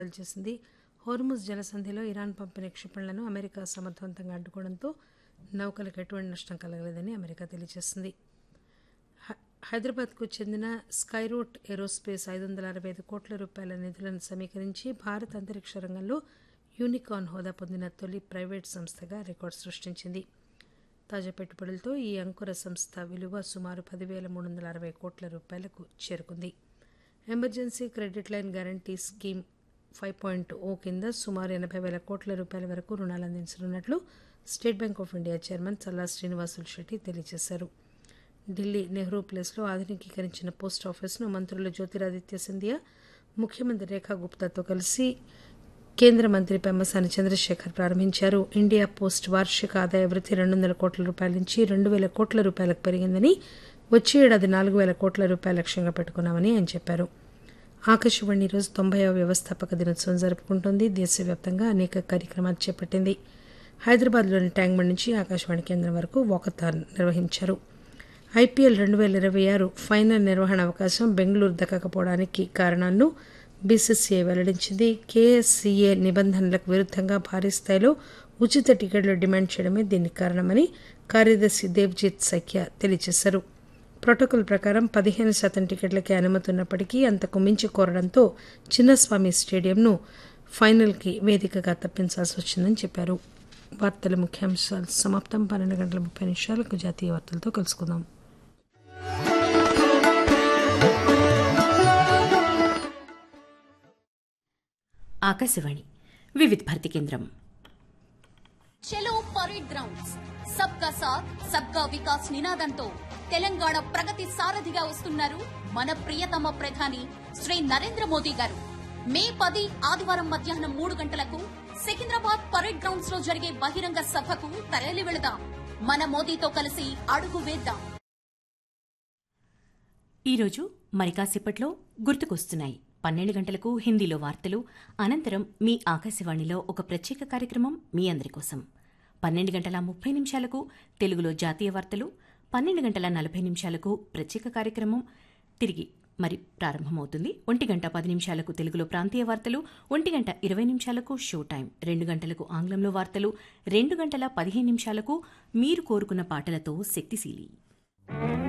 విడుదల చేసింది Hormuz జలసంధిలో Iran పంపిన క్షిపణులను అమెరికా సమర్థవంతంగా అడ్డుకోవడంతో నౌకలకు ఎటువంటి నష్టం కలగలేదని అమెరికా తెలియజేసింది హై- హైదరాబాద్కు చెందిన స్కైరూట్ ఏరోస్పేస్ ఐదు వందల అరవై ఐదు కోట్ల రూపాయల నిధులను సమీకరించి భారత అంతరిక్ష రంగంలో యూనికార్న్ హోదా పొందిన తొలి ప్రైవేట్ సంస్థగా రికార్డు సృష్టించింది తాజా పెట్టుబడులతో ఈ అంకుర సంస్థ విలువ సుమారు పదివేల మూడు వందల అరవై కోట్ల రూపాయలకు చేరుకుంది emergency credit line guarantee scheme five point oh కింద సుమారు ఎనభై వేల కోట్ల రూపాయల వరకు రుణాలు అందించనున్నట్లు State Bank of India chairman Challa Srinivasulu Setty తెలియజేశారు ఢిల్లీ నెహ్రూ ప్లేస్లో ఆధునికీకరించిన పోస్ట్ ఆఫీసును మంత్రులు జ్యోతిరాదిత్య సింధియా ముఖ్యమంత్రి రేఖా గుప్తాతో కలిసి కేంద్ర మంత్రి పెమ్మసాని చంద్రశేఖర్ ప్రారంభించారు ఇండియా పోస్ట్ వార్షిక ఆదాయ వృద్ధి రెండు వందల కోట్ల రూపాయల నుంచి రెండు వేల కోట్ల రూపాయలకు పెరిగిందని వచ్చే ఏడాది నాలుగు వేల కోట్ల రూపాయల లక్ష్యంగా పెట్టుకున్నామని ఆయన చెప్పారు ఆకాశవాణి ఈరోజు తొంభైవ వ్యవస్థాపక దినోత్సవం జరుపుకుంటోంది దేశవ్యాప్తంగా అనేక కార్యక్రమాలు చేపట్టింది హైదరాబాద్లోని ట్యాంక్ బండ్ నుంచి ఆకాశవాణి కేంద్రం వరకు వాకథాన్ నిర్వహించారు ఐపీఎల్ రెండు వేల ఇరవై ఆరు ఫైనల్ నిర్వహణ అవకాశం బెంగళూరు దక్కకపోవడానికి కారణాలను బీసీసీఐ వెల్లడించింది కేఎస్సీఏ నిబంధనలకు విరుద్ధంగా భారీ స్థాయిలో ఉచిత టికెట్లు డిమాండ్ చేయడమే దీనికి కారణమని కార్యదర్శి దేవ్జిత్ సఖ్య తెలియజేశారు ప్రోటోకాల్ ప్రకారం పదిహేను శాతం టికెట్లకే అనుమతి ఉన్నప్పటికీ అంతకు మించి కోరడంతో చిన్నస్వామి స్టేడియంను ఫైనల్కి వేదికగా తప్పించాల్సి వచ్చిందని చెప్పారు వార్తల ముఖ్యాంశాలు సమాప్తం పన్నెండు గంటల ముప్పై నిమిషాలకు జాతీయ వార్తలతో కలుసుకుందాం ఆకాశవాణి వివిధ భారతి కేంద్రం చలో పరేడ్ గ్రౌండ్స్ సబ్కా సాత్ సబ్కా వికాస్ నినాదంతో తెలంగాణ ప్రగతి సారథిగా వస్తున్నారు మన ప్రియతమ ప్రధాని శ్రీ నరేంద్ర మోదీ గారు మే పది ఆదివారం మధ్యాహ్నం మూడు గంటలకు సికింద్రాబాద్ పరేడ్ గ్రౌండ్స్ లో జరిగే బహిరంగ సభకు తరలి వెళదాం మన మోదీతో కలిసి అడుగు వేద్దాం ఈరోజు మరి కాసేపట్లో గుర్తుకొస్తున్నాయి పన్నెండు గంటలకు హిందీలో వార్తలు అనంతరం మీ ఆకాశవాణిలో ఒక ప్రత్యేక కార్యక్రమం మీ అందరి కోసం పన్నెండు గంటల ముప్పై నిమిషాలకు తెలుగులో జాతీయ వార్తలు పన్నెండు గంటల నలభై నిమిషాలకు ప్రత్యేక కార్యక్రమం తిరిగి మరి ప్రారంభమవుతుంది ఒంటి గంట పది నిమిషాలకు తెలుగులో ప్రాంతీయ వార్తలు ఒంటి గంట ఇరవై నిమిషాలకు షో టైం రెండు గంటలకు ఆంగ్లంలో వార్తలు రెండు గంటల పదిహేను నిమిషాలకు మీరు కోరుకున్న పాటలతో శక్తిశీలి